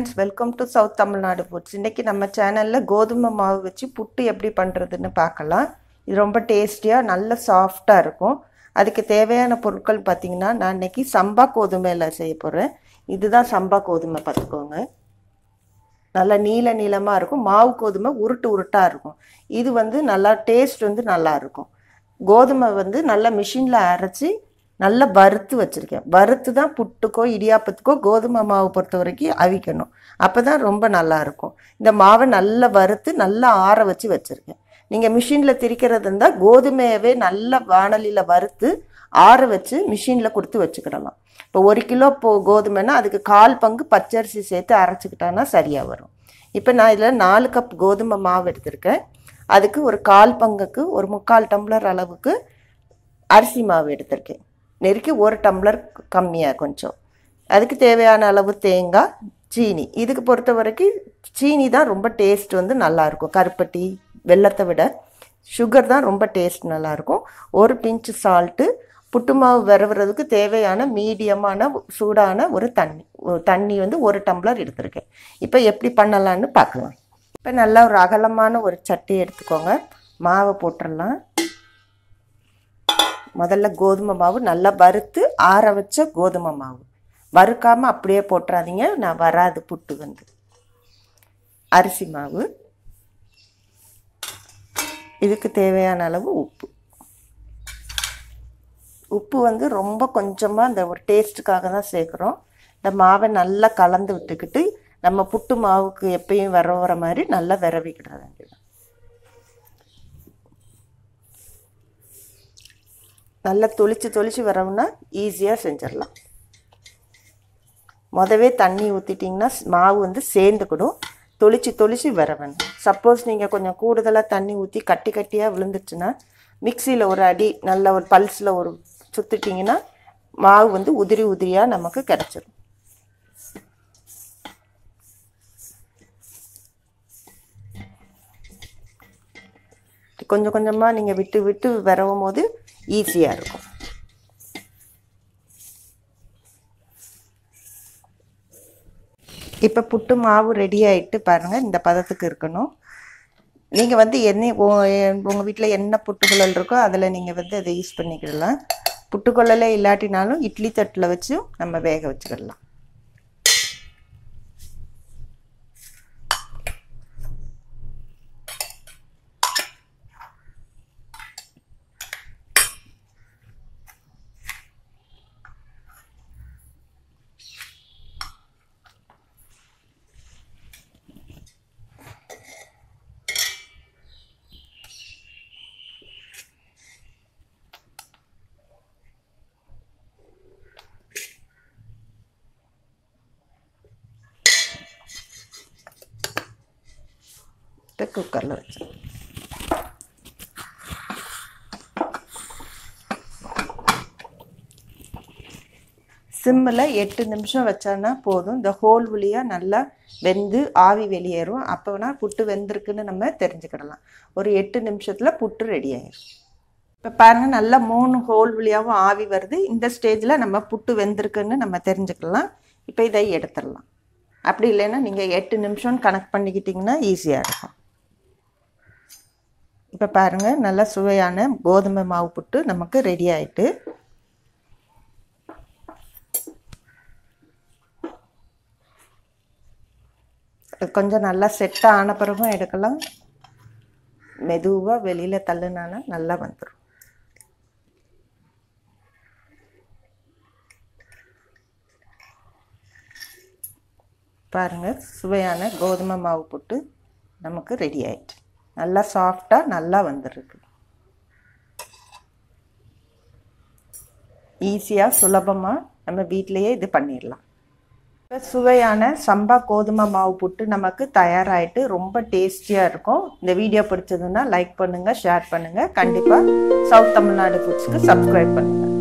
friends welcome to south Tamil Nadu foods இன்றைக்கி நம்ம சேனலில் கோதுமை மாவு வச்சு புட்டு எப்படி பண்ணுறதுன்னு பார்க்கலாம் இது ரொம்ப டேஸ்டியாக நல்ல சாஃப்டாக இருக்கும் அதுக்கு தேவையான பொருட்கள் பார்த்திங்கன்னா நான் இன்றைக்கி சம்பா கோதுமையில் செய்ய போகிறேன் இதுதான் சம்பா கோதுமை பார்த்துக்கோங்க நல்லா நீல நீளமாக இருக்கும் மாவு கோதுமை உருட்டு உருட்டாக இருக்கும் இது வந்து நல்லா டேஸ்ட் வந்து நல்லா இருக்கும் கோதுமை வந்து நல்லா மிஷினில் அரைச்சி நல்லா வறுத்து வச்சுருக்கேன் வறுத்து தான் புட்டுக்கோ இடியாப்பத்துக்கோ கோதுமை மாவு பொறுத்த வரைக்கும் அவிக்கணும் அப்போ தான் ரொம்ப நல்லா இருக்கும் இந்த மாவை நல்லா வறுத்து நல்லா ஆற வச்சு வச்சுருக்கேன் நீங்கள் மிஷினில் திரிக்கிறது இருந்தால் கோதுமையவே நல்லா வானலியில் வறுத்து ஆற வச்சு மிஷினில் கொடுத்து வச்சுக்கிடலாம் இப்போ ஒரு கிலோ போ கோதுமைன்னா அதுக்கு கால் பங்கு பச்சரிசி சேர்த்து அரைச்சிக்கிட்டான்னா சரியாக வரும் இப்போ நான் இதில் நாலு கப் கோதுமை மாவு எடுத்திருக்கேன் அதுக்கு ஒரு கால் பங்குக்கு ஒரு முக்கால் டம்ளர் அளவுக்கு அரிசி மாவு எடுத்திருக்கேன் நெருக்கி ஒரு டம்ளர் கம்மியாக கொஞ்சம் அதுக்கு தேவையான அளவு தேங்காய் சீனி இதுக்கு பொறுத்த வரைக்கும் சீனி தான் ரொம்ப டேஸ்ட் வந்து நல்லாயிருக்கும் கருப்பட்டி வெள்ளத்தை விட சுகர் தான் ரொம்ப டேஸ்ட் நல்லாயிருக்கும் ஒரு பிஞ்சு சால்ட்டு புட்டு மாவு விரவுறதுக்கு தேவையான மீடியமான சூடான ஒரு தண்ணி தண்ணி வந்து ஒரு டம்ளர் எடுத்திருக்கேன் இப்போ எப்படி பண்ணலான்னு பார்க்கலாம் இப்போ நல்லா ஒரு அகலமான ஒரு சட்டி எடுத்துக்கோங்க மாவை போட்டுடலாம் முதல்ல கோதுமை மாவு நல்லா வறுத்து ஆற வச்ச கோதுமை மாவு வறுக்காமல் அப்படியே போட்டுறாதீங்க நான் வராது புட்டு வந்து அரிசி மாவு இதுக்கு தேவையான அளவு உப்பு உப்பு வந்து ரொம்ப கொஞ்சமாக இந்த ஒரு டேஸ்ட்டுக்காக தான் சேர்க்குறோம் இந்த மாவை நல்லா கலந்து விட்டுக்கிட்டு நம்ம புட்டு மாவுக்கு எப்பயும் வர வர மாதிரி நல்லா விரவிக்கிட வேண்டியது நல்லா தொளிச்சு தொளிச்சு வரவுன்னா ஈஸியாக செஞ்சிடலாம் மொதவே தண்ணி ஊற்றிட்டிங்கன்னா மாவு வந்து சேர்ந்துக்கிடும் தொளிச்சு தொளிச்சு வர வேணும் சப்போஸ் நீங்கள் கொஞ்சம் கூடுதலாக தண்ணி ஊற்றி கட்டி கட்டியாக விழுந்துச்சுன்னா மிக்சியில் ஒரு அடி நல்ல ஒரு பல்ஸில் ஒரு சுற்றிட்டிங்கன்னா மாவு வந்து உதிரி உதிரியாக நமக்கு கிடச்சிரும் கொஞ்சம் கொஞ்சமாக நீங்கள் விட்டு விட்டு விரவும் போது ஈஸியாக இருக்கும் இப்போ புட்டு மாவு ரெடி ஆகிட்டு பாருங்கள் இந்த பதத்துக்கு இருக்கணும் நீங்கள் வந்து என்ன உங்கள் வீட்டில் என்ன புட்டுக்குழல் இருக்கோ அதில் நீங்கள் வந்து அதை யூஸ் பண்ணிக்கிடலாம் புட்டுக்குழலே இல்லாட்டினாலும் இட்லி தட்டில் வச்சும் நம்ம வேக வச்சுக்கிடலாம் குக்கரில் வச்சு சிம்மில் எட்டு நிமிஷம் வச்சோன்னா போதும் இந்த ஹோல் வழியாக நல்லா வெந்து ஆவி வெளியேறும் அப்போனா புட்டு வெந்திருக்குன்னு நம்ம தெரிஞ்சுக்கிடலாம் ஒரு எட்டு நிமிஷத்தில் புட்டு ரெடி ஆயிடும் இப்போ பாருங்கள் நல்லா மூணு ஹோல் வழியாகவும் ஆவி வருது இந்த ஸ்டேஜில் நம்ம புட்டு வெந்திருக்குன்னு நம்ம தெரிஞ்சுக்கலாம் இப்போ இதை எடுத்துடலாம் அப்படி இல்லைன்னா நீங்கள் எட்டு நிமிஷம் கனெக்ட் பண்ணிக்கிட்டிங்கன்னா ஈஸியாக இருக்கும் இப்போ பாருங்கள் நல்லா சுவையான கோதுமை மாவு புட்டு நமக்கு ரெடி ஆயிட்டு கொஞ்சம் நல்லா செட் ஆன பிறகும் எடுக்கலாம் மெதுவாக வெளியில் தள்ளுனானா நல்லா வந்துடும் பாருங்கள் சுவையான கோதுமை மாவு புட்டு நமக்கு ரெடி ஆயிட்டு நல்லா சாஃப்டாக நல்லா வந்துருக்கு ஈஸியாக சுலபமாக நம்ம வீட்டிலையே இது பண்ணிடலாம் இப்போ சுவையான சம்பா கோதுமை மாவு புட்டு நமக்கு தயாராகிட்டு ரொம்ப டேஸ்டியாக இருக்கும் இந்த வீடியோ பிடிச்சதுன்னா லைக் பண்ணுங்கள் ஷேர் பண்ணுங்கள் கண்டிப்பாக சவுத் தமிழ்நாடு ஃபுட்ஸ்க்கு சப்ஸ்கிரைப் பண்ணுங்கள்